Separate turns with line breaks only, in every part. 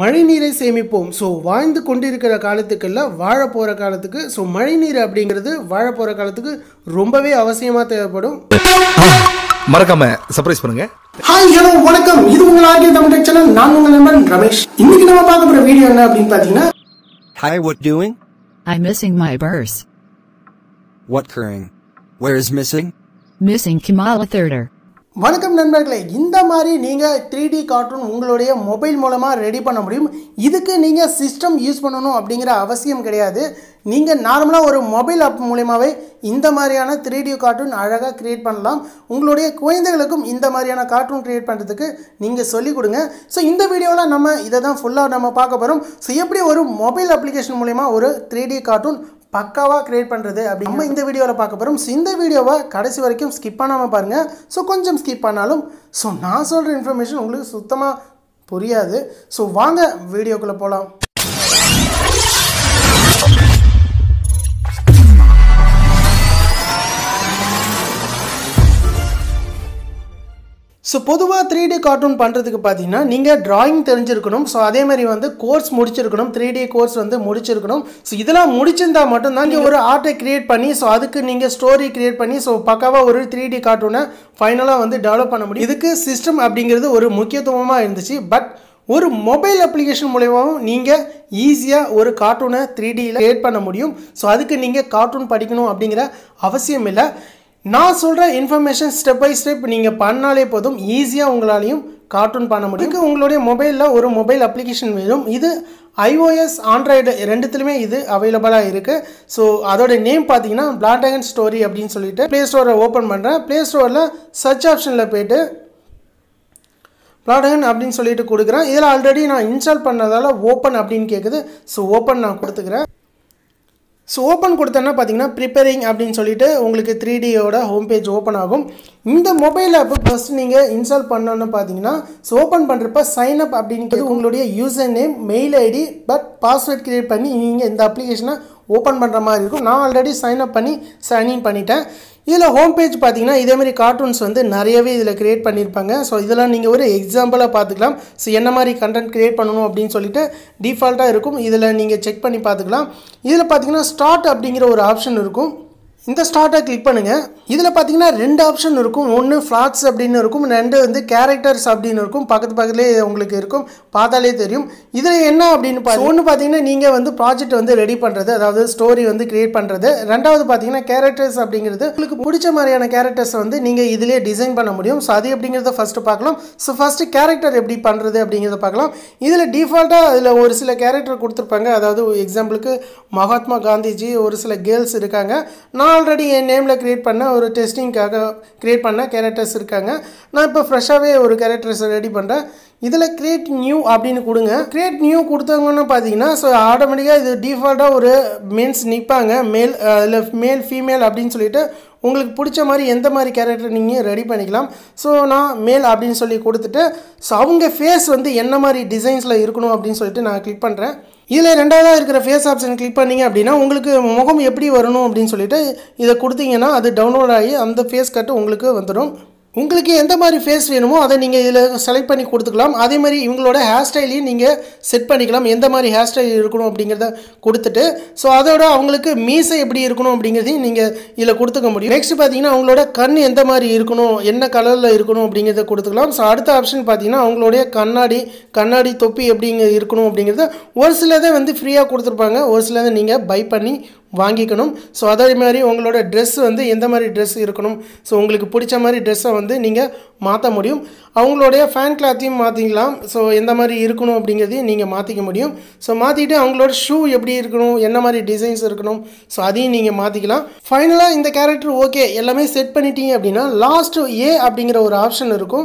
மழைநீரை சேமிப்போம் ஸோ வாழ்ந்து கொண்டிருக்கிற காலத்துக்குள்ள வாழ போகிற காலத்துக்கு ஸோ மழைநீர் அப்படிங்கிறது வாழ போகிற காலத்துக்கு ரொம்பவே அவசியமாக தேவைப்படும்
மறக்காம சர்ப்ரைஸ் பண்ணுங்க
ஹாய் ஹலோ வணக்கம் இது உங்கள் ஆர்கே தமிழ் சேனல் நான் உங்கள் நண்பன் ரமேஷ் இன்னைக்கு நம்ம பார்க்க போகிற வீடியோ என்ன அப்படின்னு பார்த்தீங்கன்னா
Hi, what doing?
I'm missing my purse.
What curring? Where is missing?
Missing Kamala Thirder.
வணக்கம் நண்பர்களே இந்த மாதிரி நீங்கள் த்ரீ டி கார்ட்டூன் உங்களுடைய மொபைல் மூலமாக ரெடி பண்ண முடியும் இதுக்கு நீங்கள் சிஸ்டம் யூஸ் பண்ணணும் அப்படிங்கிற அவசியம் கிடையாது நீங்கள் நார்மலாக ஒரு மொபைல் ஆப் மூலியமாகவே இந்த மாதிரியான த்ரீ டி கார்ட்டூன் அழகாக க்ரியேட் பண்ணலாம் உங்களுடைய குழந்தைகளுக்கும் இந்த மாதிரியான கார்ட்டூன் க்ரியேட் பண்ணுறதுக்கு நீங்கள் சொல்லிக் கொடுங்க ஸோ இந்த வீடியோவில் நம்ம இதை தான் ஃபுல்லாக நம்ம பார்க்க போகிறோம் ஸோ எப்படி ஒரு மொபைல் அப்ளிகேஷன் மூலிமா ஒரு த்ரீ டி கார்ட்டூன் பக்காவாக க்ரியேட் பண்ணுறது அப்படி நம்ம இந்த வீடியோவில் பார்க்க போகிறோம் ஸோ இந்த வீடியோவை கடைசி வரைக்கும் ஸ்கிப் பண்ணாமல் பாருங்கள் ஸோ கொஞ்சம் ஸ்கிப் பண்ணாலும் ஸோ நான் சொல்கிற இன்ஃபர்மேஷன் உங்களுக்கு சுத்தமாக புரியாது ஸோ வாங்க வீடியோக்குள்ளே போகலாம் ஸோ பொதுவாக த்ரீ டி கார்ட்டூன் பண்ணுறதுக்கு பார்த்தீங்கன்னா நீங்கள் டிராயிங் தெரிஞ்சிருக்கணும் ஸோ அதே மாதிரி வந்து கோர்ஸ் முடிச்சிருக்கணும் த்ரீ டி கோர்ஸ் வந்து முடிச்சிருக்கணும் ஸோ இதெல்லாம் முடிச்சிருந்தா மட்டும்தான் நீங்கள் ஒரு ஆர்ட்டை கிரியேட் பண்ணி ஸோ அதுக்கு நீங்கள் ஸ்டோரி கிரியேட் பண்ணி ஸோ பக்காவாக ஒரு த்ரீ டி கார்ட்டூனை ஃபைனலாக வந்து டெவலப் பண்ண முடியும் இதுக்கு சிஸ்டம் அப்படிங்கிறது ஒரு முக்கியத்துவமாக இருந்துச்சு பட் ஒரு மொபைல் அப்ளிகேஷன் மூலயமாவும் நீங்கள் ஈஸியாக ஒரு கார்ட்டூனை த்ரீ டியில் கிரியேட் பண்ண முடியும் ஸோ அதுக்கு நீங்கள் கார்ட்டூன் படிக்கணும் அப்படிங்கிற அவசியம் இல்லை நான் சொல்கிற இன்ஃபர்மேஷன் ஸ்டெப் பை ஸ்டெப் நீங்கள் பண்ணாலே போதும் ஈஸியாக உங்களாலையும் கார்ட்டூன் பண்ண முடியும் இதுக்கு உங்களுடைய மொபைலில் ஒரு மொபைல் அப்ளிகேஷன் வேணும் இது ஐஓஎஸ் ஆண்ட்ராய்டு ரெண்டுத்துலையுமே இது அவைலபிளாக இருக்குது ஸோ அதோட நேம் பார்த்தீங்கன்னா பிளாண்டகன் ஸ்டோரி அப்படின்னு சொல்லிட்டு ப்ளே ஸ்டோரை ஓப்பன் பண்ணுறேன் ப்ளே ஸ்டோரில் சர்ச் ஆப்ஷனில் போயிட்டு ப்ளாடகன் அப்படின்னு சொல்லிட்டு கொடுக்குறேன் இதில் ஆல்ரெடி நான் இன்ஸ்டால் பண்ணதால் ஓப்பன் அப்படின்னு கேட்குது ஸோ ஓப்பன் நான் கொடுத்துக்கிறேன் ஸோ ஓப்பன் கொடுத்தேன்னா பார்த்தீங்கன்னா ப்ரிப்பேரிங் அப்படின்னு சொல்லிட்டு உங்களுக்கு த்ரீ டியோட ஹோம் பேஜ் ஓப்பன் ஆகும் இந்த மொபைல் ஆப்பு ஃபஸ்ட் நீங்கள் இன்ஸ்டால் பண்ணோன்னு பார்த்தீங்கன்னா ஸோ ஓப்பன் பண்ணுறப்ப சைன் அப் அப்படின்றது உங்களுடைய user name mail ID but password create பண்ணி நீங்கள் இந்த அப்ளிகேஷனை ஓப்பன் பண்ணுற மாதிரி இருக்கும் நான் ஆல்ரெடி சைன் அப் பண்ணி சைன்இன் பண்ணிட்டேன் இதில் ஹோம் பேஜ் பார்த்தீங்கன்னா இதேமாதிரி கார்ட்டூன்ஸ் வந்து நிறையவே இதில் க்ரியேட் பண்ணியிருப்பாங்க ஸோ இதெல்லாம் நீங்கள் ஒரு எக்ஸாம்பிளாக பார்த்துக்கலாம் ஸோ என்ன மாதிரி கண்டென்ட் க்ரியேட் பண்ணணும் அப்படின்னு சொல்லிட்டு டிஃபால்ட்டாக இருக்கும் இதில் நீங்கள் செக் பண்ணி பார்த்துக்கலாம் இதில் பார்த்தீங்கன்னா ஸ்டார்ட் அப்படிங்கிற ஒரு ஆப்ஷன் இருக்கும் இந்த ஸ்டார்ட்டை கிளிக் பண்ணுங்கள் இதில் பார்த்தீங்கன்னா ரெண்டு ஆப்ஷன் இருக்கும் ஒன்று ஃப்ளாட்ஸ் அப்படின்னு இருக்கும் ரெண்டு வந்து கேரக்டர்ஸ் அப்படின்னு இருக்கும் பக்கத்து பக்கத்துலேயே உங்களுக்கு இருக்கும் பார்த்தாலே தெரியும் இதில் என்ன அப்படின்னு பார்த்து ஒன்று பார்த்தீங்கன்னா நீங்கள் வந்து ப்ராஜெக்ட் வந்து ரெடி பண்ணுறது அதாவது ஸ்டோரி வந்து கிரியேட் பண்ணுறது ரெண்டாவது பார்த்தீங்கன்னா கேரக்டர்ஸ் அப்படிங்கிறது உங்களுக்கு பிடிச்ச மாதிரியான கேரக்டர்ஸ் வந்து நீங்கள் இதிலே டிசைன் பண்ண முடியும் ஸோ அது எப்படிங்கிறத ஃபஸ்ட்டு பார்க்கலாம் ஸோ ஃபஸ்ட்டு கேரக்டர் எப்படி பண்ணுறது அப்படிங்கிறத பார்க்கலாம் இதில் டிஃபால்ட்டாக அதில் ஒரு சில கேரக்டர் கொடுத்துருப்பாங்க அதாவது எக்ஸாம்பிளுக்கு மகாத்மா காந்திஜி ஒரு சில கேர்ள்ஸ் இருக்காங்க நான் ஆல்ரெடி என் நேமில் க்ரியேட் பண்ண ஒரு டெஸ்டிங்காக க்ரியேட் பண்ண கேரக்டர்ஸ் இருக்காங்க நான் இப்போ ஃப்ரெஷ்ஷாகவே ஒரு கேரக்டர்ஸ் ரெடி பண்ணுறேன் இதில் கிரியேட் நியூ அப்படின்னு கொடுங்க கிரியேட் நியூ கொடுத்தவங்கன்னு பார்த்தீங்கன்னா ஸோ ஆட்டோமேட்டிக்காக இது டிஃபால்ட்டாக ஒரு மென்ஸ் நிற்பாங்க மேல் அதில் மேல் ஃபீமேல் அப்படின்னு சொல்லிட்டு உங்களுக்கு பிடிச்ச மாதிரி எந்த மாதிரி கேரக்டர் நீங்கள் ரெடி பண்ணிக்கலாம் ஸோ நான் மேல் அப்படின்னு சொல்லி கொடுத்துட்டு ஸோ அவங்க ஃபேஸ் வந்து என்ன மாதிரி டிசைன்ஸில் இருக்கணும் அப்படின்னு சொல்லிட்டு நான் கிளிக் பண்ணுறேன் இதில் ரெண்டாவதாக இருக்கிற ஃபேஸ் ஆப்ஷன் கிளிக் பண்ணிங்க அப்படின்னா உங்களுக்கு முகம் எப்படி வரணும் அப்படின்னு சொல்லிட்டு இதை கொடுத்தீங்கன்னா அது டவுன்லோட் ஆகி அந்த ஃபேஸ் கட்டு உங்களுக்கு வந்துடும் உங்களுக்கு எந்த மாதிரி ஃபேஸ் வேணுமோ அதை நீங்கள் இதில் செலக்ட் பண்ணி கொடுத்துக்கலாம் அதே மாதிரி இவங்களோட ஹேர் ஸ்டைலையும் நீங்கள் செட் பண்ணிக்கலாம் எந்த மாதிரி ஹேர் ஸ்டைல் இருக்கணும் அப்படிங்கிறத கொடுத்துட்டு ஸோ அதோட அவங்களுக்கு மீசை எப்படி இருக்கணும் அப்படிங்கிறதையும் நீங்கள் இதில் கொடுத்துக்க முடியும் நெக்ஸ்ட் பார்த்தீங்கன்னா அவங்களோட கண் எந்த மாதிரி இருக்கணும் என்ன கலரில் இருக்கணும் அப்படிங்கிறத கொடுத்துக்கலாம் ஸோ அடுத்த ஆப்ஷன் பார்த்தீங்கன்னா அவங்களுடைய கண்ணாடி கண்ணாடி தொப்பி எப்படிங்க இருக்கணும் அப்படிங்கிறத ஒரு சிலதை வந்து ஃப்ரீயாக கொடுத்துருப்பாங்க ஒரு சிலதை நீங்கள் பை பண்ணி வாங்கிக்கணும் ஸோ அதே மாதிரி உங்களோட ட்ரெஸ் வந்து எந்த மாதிரி ட்ரெஸ் இருக்கணும் ஸோ உங்களுக்கு பிடிச்ச மாதிரி ட்ரெஸ்ஸை வந்து நீங்கள் மாற்ற முடியும் அவங்களுடைய ஃபேன் கிளாத்தையும் மாற்றிக்கலாம் ஸோ எந்த மாதிரி இருக்கணும் அப்படிங்கிறதையும் நீங்கள் மாற்றிக்க முடியும் ஸோ மாற்றிட்டு அவங்களோட ஷூ எப்படி இருக்கணும் என்ன மாதிரி டிசைன்ஸ் இருக்கணும் ஸோ அதையும் நீங்கள் மாற்றிக்கலாம் ஃபைனலாக இந்த கேரக்டர் ஓகே எல்லாமே செட் பண்ணிட்டீங்க அப்படின்னா லாஸ்ட் ஏ அப்படிங்கிற ஒரு ஆப்ஷன் இருக்கும்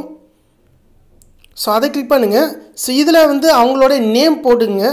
ஸோ அதை கிளிக் பண்ணுங்கள் ஸோ இதில் வந்து அவங்களோட நேம் போட்டுங்க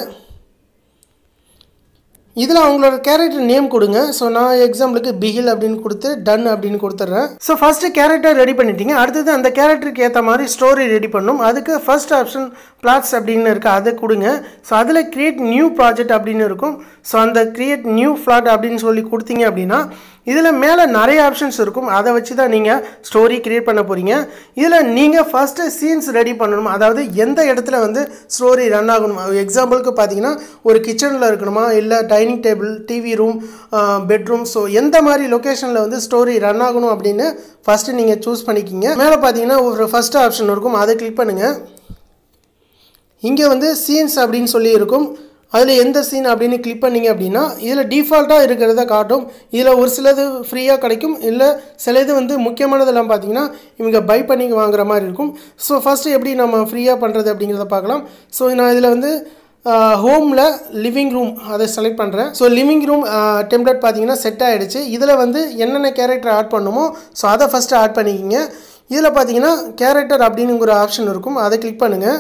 இதில் அவங்களோட கேரக்டர் நேம் கொடுங்க ஸோ நான் எக்ஸாம்பிளுக்கு பிகில் அப்படின்னு கொடுத்து டன் அப்படின்னு கொடுத்துட்றேன் ஸோ ஃபஸ்ட்டு கேரக்டர் ரெடி பண்ணிட்டீங்க அடுத்தது அந்த கேரக்டருக்கு ஏற்ற மாதிரி ஸ்டோரி ரெடி பண்ணணும் அதுக்கு ஃபர்ஸ்ட் ஆப்ஷன் பிளாட்ஸ் அப்படின்னு இருக்குது அதை கொடுங்க ஸோ அதில் கிரியேட் நியூ ப்ராஜெக்ட் அப்படின்னு இருக்கும் ஸோ அந்த கிரியேட் நியூ ஃப்ளாட் அப்படின்னு சொல்லி கொடுத்தீங்க அப்படின்னா இதில் மேலே நிறைய ஆப்ஷன்ஸ் இருக்கும் அதை வச்சு தான் நீங்கள் ஸ்டோரி கிரியேட் பண்ண போகிறீங்க இதில் நீங்கள் ஃபஸ்ட்டு சீன்ஸ் ரெடி பண்ணணும் அதாவது எந்த இடத்துல வந்து ஸ்டோரி ரன் ஆகணும் எக்ஸாம்பிளுக்கு பார்த்தீங்கன்னா ஒரு கிச்சனில் இருக்கணுமா இல்லை dining table TV room bedroom so எந்த மாதிரி லொக்கேஷனில் வந்து ஸ்டோரி ரன் ஆகணும் அப்படின்னு ஃபஸ்ட்டு நீங்கள் சூஸ் பண்ணிக்கிங்க மேலே பார்த்தீங்கன்னா ஒரு ஃபஸ்ட் ஆப்ஷன் இருக்கும் அதை கிளிக் பண்ணுங்கள் இங்கே வந்து சீன்ஸ் அப்படின்னு சொல்லி இருக்கும் அதில் எந்த சீன் அப்படின்னு கிளிக் பண்ணீங்க அப்படின்னா இதில் டிஃபால்ட்டாக இருக்கிறத காட்டும் இதில் ஒரு சிலது ஃப்ரீயாக கிடைக்கும் இல்லை சில இது வந்து முக்கியமானதெல்லாம் பார்த்தீங்கன்னா இவங்க பை பண்ணி வாங்குற மாதிரி இருக்கும் ஸோ ஃபஸ்ட்டு எப்படி நம்ம ஃப்ரீயாக பண்ணுறது அப்படிங்கிறத பார்க்கலாம் ஸோ நான் இதில் வந்து ஹோமில் லிவிங் ரூம் அதை செலக்ட் பண்ணுறேன் ஸோ லிவிங் ரூம் டெம்ப்ளேட் பார்த்தீங்கன்னா செட் ஆகிடுச்சு இதில் வந்து என்னென்ன கேரக்டர் ஆட் பண்ணுமோ ஸோ அதை ஃபஸ்ட்டு ஆட் பண்ணிக்கிங்க இதில் பார்த்தீங்கன்னா கேரக்டர் அப்படின்னு ஒரு ஆப்ஷன் இருக்கும் அதை கிளிக் பண்ணுங்கள்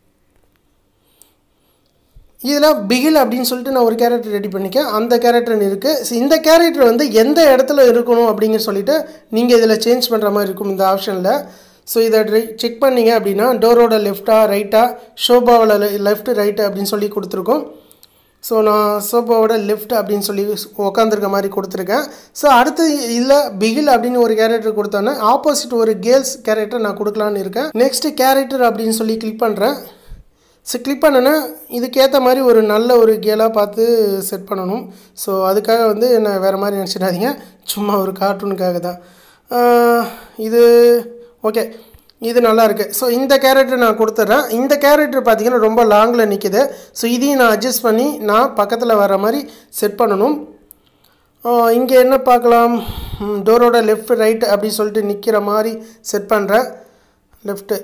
இதில் பிகில் அப்படின்னு சொல்லிட்டு நான் ஒரு கேரக்டர் ரெடி பண்ணிக்கேன் அந்த கேரக்டர் இருக்குது ஸோ இந்த கேரக்டர் வந்து எந்த இடத்துல இருக்கணும் அப்படிங்கிற சொல்லிட்டு நீங்கள் இதில் சேஞ்ச் பண்ணுற மாதிரி இருக்கும் இந்த ஆப்ஷனில் ஸோ இதை செக் பண்ணீங்க அப்படின்னா டோரோட லெஃப்டா ரைட்டா ஷோபாவோட லெஃப்ட் ரைட்டு அப்படின்னு சொல்லி கொடுத்துருக்கோம் ஸோ நான் சோபாவோட லெஃப்ட் அப்படின்னு சொல்லி உக்காந்துருக்க மாதிரி கொடுத்துருக்கேன் ஸோ அடுத்து இதில் பிகில் அப்படின்னு ஒரு கேரக்டர் கொடுத்தோன்னே ஆப்போசிட் ஒரு கேர்ள்ஸ் கேரக்டர் நான் கொடுக்கலான்னு இருக்கேன் நெக்ஸ்ட்டு கேரக்டர் அப்படின்னு சொல்லி கிளிக் பண்ணுறேன் ஸோ கிளிக் பண்ணேன்னா இதுக்கேற்ற மாதிரி ஒரு நல்ல ஒரு கேலாக பார்த்து செட் பண்ணணும் ஸோ அதுக்காக வந்து என்ன வேறு மாதிரி நினச்சிடாதீங்க சும்மா ஒரு கார்ட்டூனுக்காக தான் ஆஹ் இது ஓகே இது நல்லா இருக்குது ஸோ இந்த கேரக்டர் நான் கொடுத்துட்றேன் இந்த கேரக்டர் பார்த்தீங்கன்னா ரொம்ப லாங்கில் நிற்கிது ஸோ இதையும் நான் அட்ஜஸ்ட் பண்ணி நான் பக்கத்தில் வர மாதிரி செட் பண்ணணும் இங்கே என்ன பார்க்கலாம் டோரோட லெஃப்ட் ரைட் அப்படி சொல்லிட்டு நிற்கிற மாதிரி செட் பண்ணுறேன் லெஃப்ட்டு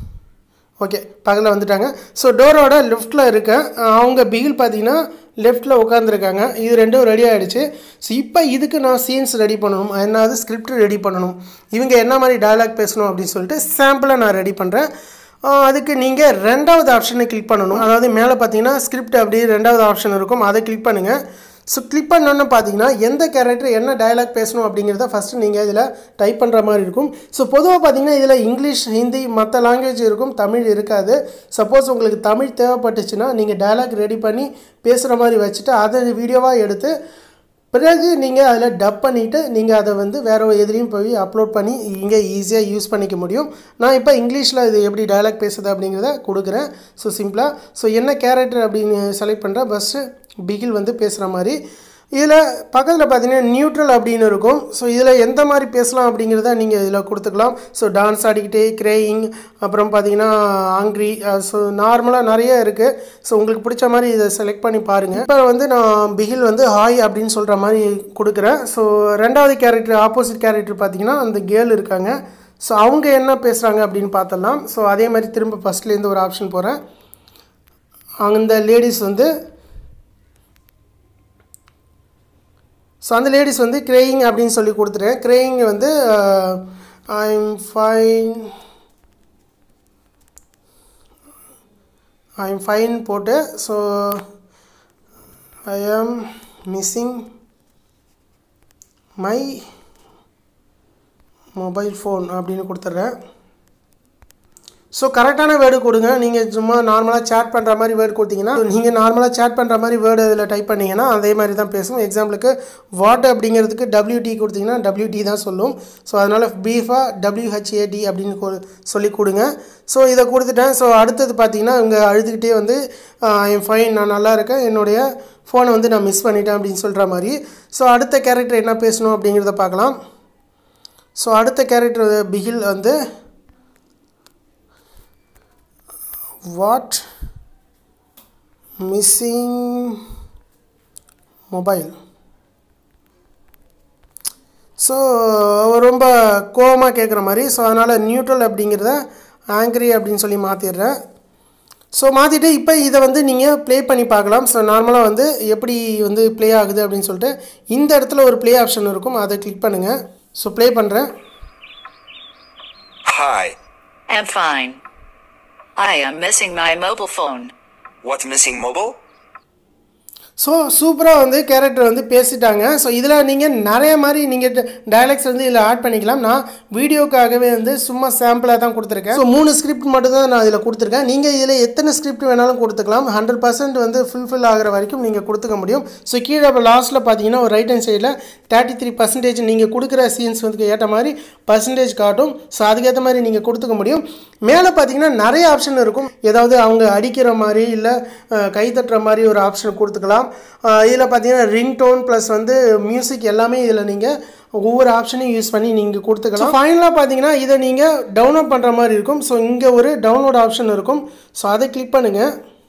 ஓகே பக்கத்தில் வந்துட்டாங்க ஸோ டோரோட லெஃப்ட்டில் இருக்கேன் அவங்க பிகில் பார்த்தீங்கன்னா லெஃப்ட்டில் உட்காந்துருக்காங்க இது ரெண்டும் ரெடி ஆகிடுச்சு ஸோ இப்போ இதுக்கு நான் சீன்ஸ் ரெடி பண்ணணும் என்னது ஸ்கிரிப்ட் ரெடி பண்ணணும் இவங்க என்ன மாதிரி டயலாக் பேசணும் அப்படின்னு சொல்லிட்டு சாம்பிளை நான் ரெடி பண்ணுறேன் அதுக்கு நீங்கள் ரெண்டாவது ஆப்ஷனை கிளிக் பண்ணணும் அதாவது மேலே பார்த்தீங்கன்னா ஸ்கிரிப்ட் அப்படி ரெண்டாவது ஆப்ஷன் இருக்கும் அதை கிளிக் பண்ணுங்கள் ஸோ கிளிக் பண்ணோன்னு பார்த்தீங்கன்னா எந்த கேரக்டர் என்ன டயலாக் பேசணும் அப்படிங்கிறத ஃபஸ்ட்டு நீங்கள் இதில் டைப் பண்ணுற மாதிரி இருக்கும் ஸோ பொதுவாக பார்த்தீங்கன்னா இதில் இங்கிலீஷ் ஹிந்தி மற்ற லாங்குவேஜ் இருக்கும் தமிழ் இருக்காது சப்போஸ் உங்களுக்கு தமிழ் தேவைப்பட்டுச்சுன்னா நீங்கள் டயலாக் ரெடி பண்ணி பேசுகிற மாதிரி வச்சுட்டு அதை வீடியோவாக எடுத்து பிறகு நீங்கள் அதில் டப் பண்ணிவிட்டு நீங்கள் அதை வந்து வேறு எதுலேயும் போய் அப்லோட் பண்ணி இங்கே ஈஸியாக யூஸ் பண்ணிக்க முடியும் நான் இப்போ இங்கிலீஷில் இது எப்படி டயலாக் பேசுது அப்படிங்கிறத கொடுக்குறேன் ஸோ சிம்பிளாக ஸோ என்ன கேரக்டர் அப்படின்னு செலக்ட் பண்ணுறேன் ஃபஸ்ட்டு பிகில் வந்து பேசுகிற மாதிரி இதில் பக்கத்தில் பார்த்தீங்கன்னா நியூட்ரல் அப்படின்னு இருக்கும் ஸோ இதில் எந்த மாதிரி பேசலாம் அப்படிங்கிறத நீங்கள் இதில் கொடுத்துக்கலாம் ஸோ டான்ஸ் ஆடிக்கிட்டே கிரேயிங் அப்புறம் பார்த்தீங்கன்னா ஆங்க்ரி ஸோ நார்மலாக நிறைய இருக்குது ஸோ உங்களுக்கு பிடிச்ச மாதிரி இதை செலக்ட் பண்ணி பாருங்கள் இப்போ வந்து நான் பிகில் வந்து ஹாய் அப்படின்னு சொல்கிற மாதிரி கொடுக்குறேன் ஸோ ரெண்டாவது கேரக்டர் ஆப்போசிட் கேரக்டர் பார்த்தீங்கன்னா அந்த கேர்ள் இருக்காங்க ஸோ அவங்க என்ன பேசுகிறாங்க அப்படின்னு பார்த்தலாம் ஸோ அதே மாதிரி திரும்ப ஃபஸ்ட்லேருந்து ஒரு ஆப்ஷன் போகிறேன் அந்த லேடிஸ் வந்து ஸோ அந்த லேடிஸ் வந்து கிரேயிங் அப்படின்னு சொல்லி கொடுத்துட்டேன் கிரேயிங் வந்து I am fine I am fine போட்டு so I am missing my mobile phone அப்படின்னு கொடுத்துட்றேன் ஸோ கரெக்டான வேர்டு கொடுங்க நீங்கள் சும்மா நார்மலாக சேட் பண்ணுற மாதிரி வேர்டு கொடுத்தீங்கன்னா நீங்கள் நார்மலாக சேட் பண்ணுற மாதிரி வேர்டு இதில் டைப் பண்ணிங்கன்னா அதே மாதிரி தான் பேசும் எக்ஸாம்பிளுக்கு வாட் அப்படிங்கிறதுக்கு டபிள்யூடி கொடுத்தீங்கன்னா டபிள்யூடி தான் சொல்லும் ஸோ அதனால் ப்ரீஃபாக டபிள்யூஹெச்ஏடி அப்படின்னு கொ- சொல்லி கொடுங்க ஸோ இதை கொடுத்துட்டேன் ஸோ அடுத்தது பார்த்தீங்கன்னா இவங்க அழுதுகிட்டே வந்து என் ஃபைன் நான் நல்லா இருக்கேன் என்னுடைய ஃபோனை வந்து நான் மிஸ் பண்ணிட்டேன் அப்படின்னு சொல்கிற மாதிரி ஸோ அடுத்த கேரக்டர் என்ன பேசணும் அப்படிங்கிறத பார்க்கலாம் ஸோ அடுத்த கேரக்டர் பிகில் வந்து வாட் மிஸ்ஸிங் மொபைல் ஸோ ரொம்ப கோவமாக கேட்குற மாதிரி ஸோ அதனால் நியூட்ரல் அப்படிங்கிறத ஆங்க்ரி அப்படின்னு சொல்லி மாற்றிடுறேன் ஸோ மாற்றிட்டு இப்போ இதை வந்து நீங்கள் ப்ளே பண்ணி பார்க்கலாம் ஸோ நார்மலாக வந்து எப்படி வந்து ப்ளே ஆகுது அப்படின்னு சொல்லிட்டு இந்த இடத்துல ஒரு ப்ளே ஆப்ஷன் இருக்கும் அதை கிளிக் பண்ணுங்கள் ஸோ ப்ளே பண்ணுறேன்
Hi.
am fine. I am missing my mobile phone.
What's missing mobile?
So சூப்பராக வந்து கேரக்டர் வந்து பேசிட்டாங்க ஸோ இதில் நீங்கள் நிறைய மாதிரி நீங்கள் டயலாக்ஸ் வந்து இதில் ஆட் பண்ணிக்கலாம் நான் வீடியோக்காகவே வந்து சும்மா சாம்பிளாக தான் கொடுத்துருக்கேன் ஸோ மூணு ஸ்கிரிப்ட் மட்டும் தான் நான் இதில் கொடுத்துருக்கேன் நீங்கள் இதில் எத்தனை ஸ்கிரிப்ட் வேணாலும் கொடுத்துக்கலாம் ஹண்ட்ரட் பர்சன்ட் வந்து ஃபுல்ஃபில் ஆகிற வரைக்கும் நீங்கள் கொடுத்துக்க முடியும் ஸோ கீழே இப்போ லாஸ்ட்டில் பார்த்தீங்கன்னா ஒரு ரைட் ஹேண்ட் சைடில் தேர்ட்டி த்ரீ பர்சன்டேஜ் நீங்கள் கொடுக்குற சீன்ஸ் வந்து ஏற்ற மாதிரி பர்சன்டேஜ் காட்டும் ஸோ அதுக்கேற்ற மாதிரி நீங்கள் கொடுத்துக்க முடியும் மேலே பார்த்தீங்கன்னா நிறைய ஆப்ஷன் இருக்கும் ஏதாவது அவங்க அடிக்கிற மாதிரி இல்லை கை தட்டுற மாதிரி ஒரு ஆப்ஷன் கொடுத்துக்கலாம் இதில் பார்த்தீங்கன்னா ரிங் டோன் ப்ளஸ் வந்து மியூசிக் எல்லாமே இதில் நீங்கள் ஒவ்வொரு ஆப்ஷனையும் யூஸ் பண்ணி நீங்கள் கொடுத்துக்கலாம் ஃபைனலாக பார்த்தீங்கன்னா இதை நீங்கள் டவுன்லோட் பண்ணுற மாதிரி இருக்கும் ஸோ இங்கே ஒரு டவுன்லோட் ஆப்ஷன் இருக்கும் ஸோ அதை கிளிக் பண்ணுங்கள்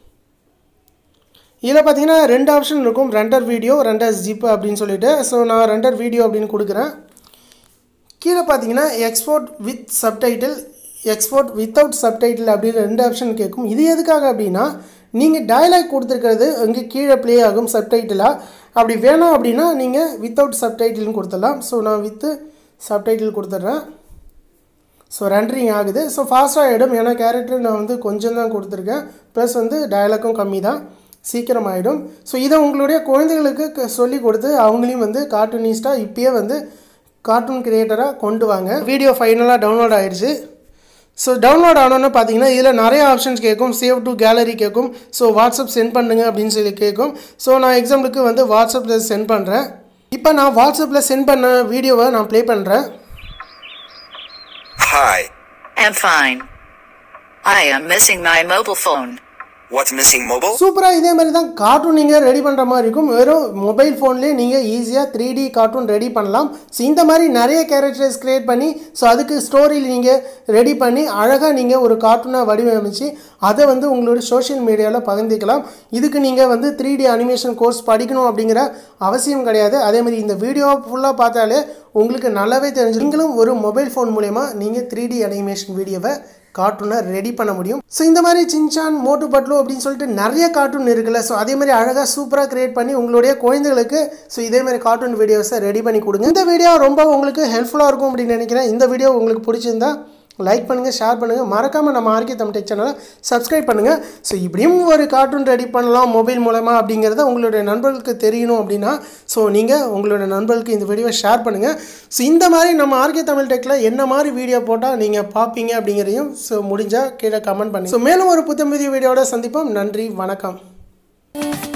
இதில் பார்த்தீங்கன்னா ரெண்டு ஆப்ஷன் இருக்கும் ரெண்டர் வீடியோ ரெண்டர் ஜிப் அப்படின்னு சொல்லிட்டு ஸோ நான் ரெண்டர் வீடியோ அப்படின்னு கொடுக்குறேன் கீழே பார்த்தீங்கன்னா export with subtitle export without subtitle அப்படின்னு ரெண்டு ஆப்ஷன் கேட்கும் இது எதுக்காக அப்படின்னா நீங்கள் டயலாக் கொடுத்துருக்கிறது அங்கே கீழே ப்ளே ஆகும் சப்டைட்டிலாக அப்படி வேணாம் அப்படின்னா நீங்கள் வித்தவுட் சப்டைட்டில்னு கொடுத்துடலாம் ஸோ நான் வித்து சப்டைட்டில் கொடுத்துட்றேன் ஸோ ரெண்டரிங் ஆகுது ஸோ ஃபாஸ்ட்டாக ஆகிடும் ஏன்னா கேரக்டர் நான் வந்து கொஞ்சம் தான் கொடுத்துருக்கேன் ப்ளஸ் வந்து டயலாக்கும் கம்மி தான் சீக்கிரம் ஆகிடும் ஸோ இதை உங்களுடைய குழந்தைகளுக்கு சொல்லி கொடுத்து அவங்களையும் வந்து கார்ட்டூனிஸ்ட்டாக இப்பயே வந்து கார்ட்டூன் கிரியேட்டராக கொண்டு வாங்க வீடியோ ஃபைனலாக டவுன்லோட் ஆயிடுச்சு ஸோ டவுன்லோட் ஆனோன்னு பார்த்தீங்கன்னா இதில் நிறைய ஆப்ஷன்ஸ் கேட்கும் சேவ் டு கேலரி கேட்கும் ஸோ வாட்ஸ்அப் சென்ட் பண்ணுங்க அப்படின்னு சொல்லி கேட்கும் ஸோ நான் எக்ஸாம்பிளுக்கு வந்து வாட்ஸ்அப்பில் சென்ட் பண்ணுறேன் இப்போ நான் வாட்ஸ்அப்பில் சென்ட் பண்ண வீடியோவை நான் ப்ளே பண்ணுறேன்
Hi.
am fine. I am missing my mobile phone.
What's missing mobile?
சூப்பராக இதே மாதிரி தான் கார்ட்டூன் நீங்கள் ரெடி பண்ணுற மாதிரி இருக்கும் வெறும் மொபைல் ஃபோன்லேயே நீங்கள் ஈஸியாக த்ரீ டி கார்ட்டூன் ரெடி பண்ணலாம் ஸோ இந்த மாதிரி நிறைய கேரக்டர்ஸ் க்ரியேட் பண்ணி ஸோ அதுக்கு ஸ்டோரியில் நீங்கள் ரெடி பண்ணி அழகாக நீங்கள் ஒரு கார்ட்டூனாக வடிவமைச்சு அதை வந்து உங்களுடைய சோஷியல் மீடியாவில் பகிர்ந்துக்கலாம் இதுக்கு நீங்கள் வந்து த்ரீ டி அனிமேஷன் கோர்ஸ் படிக்கணும் அப்படிங்கிற அவசியம் கிடையாது அதே மாதிரி இந்த வீடியோ ஃபுல்லாக பார்த்தாலே உங்களுக்கு நல்லாவே தெரிஞ்சு நீங்களும் ஒரு மொபைல் ஃபோன் மூலயமா நீங்கள் த்ரீ டி அனிமேஷன் வீடியோவை கார்ட்டூனை ரெடி பண்ண முடியும் ஸோ இந்த மாதிரி சின்சான் மோட்டு பட்லு அப்படின்னு சொல்லிட்டு நிறைய கார்ட்டூன் இருக்குல்ல ஸோ அதே மாதிரி அழகாக சூப்பராக கிரியேட் பண்ணி உங்களுடைய குழந்தைகளுக்கு ஸோ இதே மாதிரி கார்ட்டூன் வீடியோஸை ரெடி பண்ணி கொடுங்க இந்த வீடியோ ரொம்ப உங்களுக்கு ஹெல்ப்ஃபுல்லாக இருக்கும் அப்படின்னு நினைக்கிறேன் இந்த வீடியோ உங்களுக்கு பிடிச்சிருந்தா லைக் பண்ணுங்கள் ஷேர் பண்ணுங்கள் மறக்காமல் நம்ம ஆர்கே தமிழ் டெக் சேனலை சப்ஸ்கிரைப் பண்ணுங்கள் ஸோ இப்படியும் ஒரு கார்ட்டூன் ரெடி பண்ணலாம் மொபைல் மூலமாக அப்படிங்கிறத உங்களுடைய நண்பர்களுக்கு தெரியணும் அப்படின்னா ஸோ நீங்கள் உங்களுடைய நண்பர்களுக்கு இந்த வீடியோவை ஷேர் பண்ணுங்கள் ஸோ இந்த மாதிரி நம்ம ஆர்கே தமிழ் டெக்கில் என்ன மாதிரி வீடியோ போட்டால் நீங்கள் பார்ப்பீங்க அப்படிங்கிறதையும் ஸோ முடிஞ்சால் கீழே கமெண்ட் பண்ணுங்கள் ஸோ மேலும் ஒரு புத்தம் புதிய வீடியோட சந்திப்போம் நன்றி வணக்கம்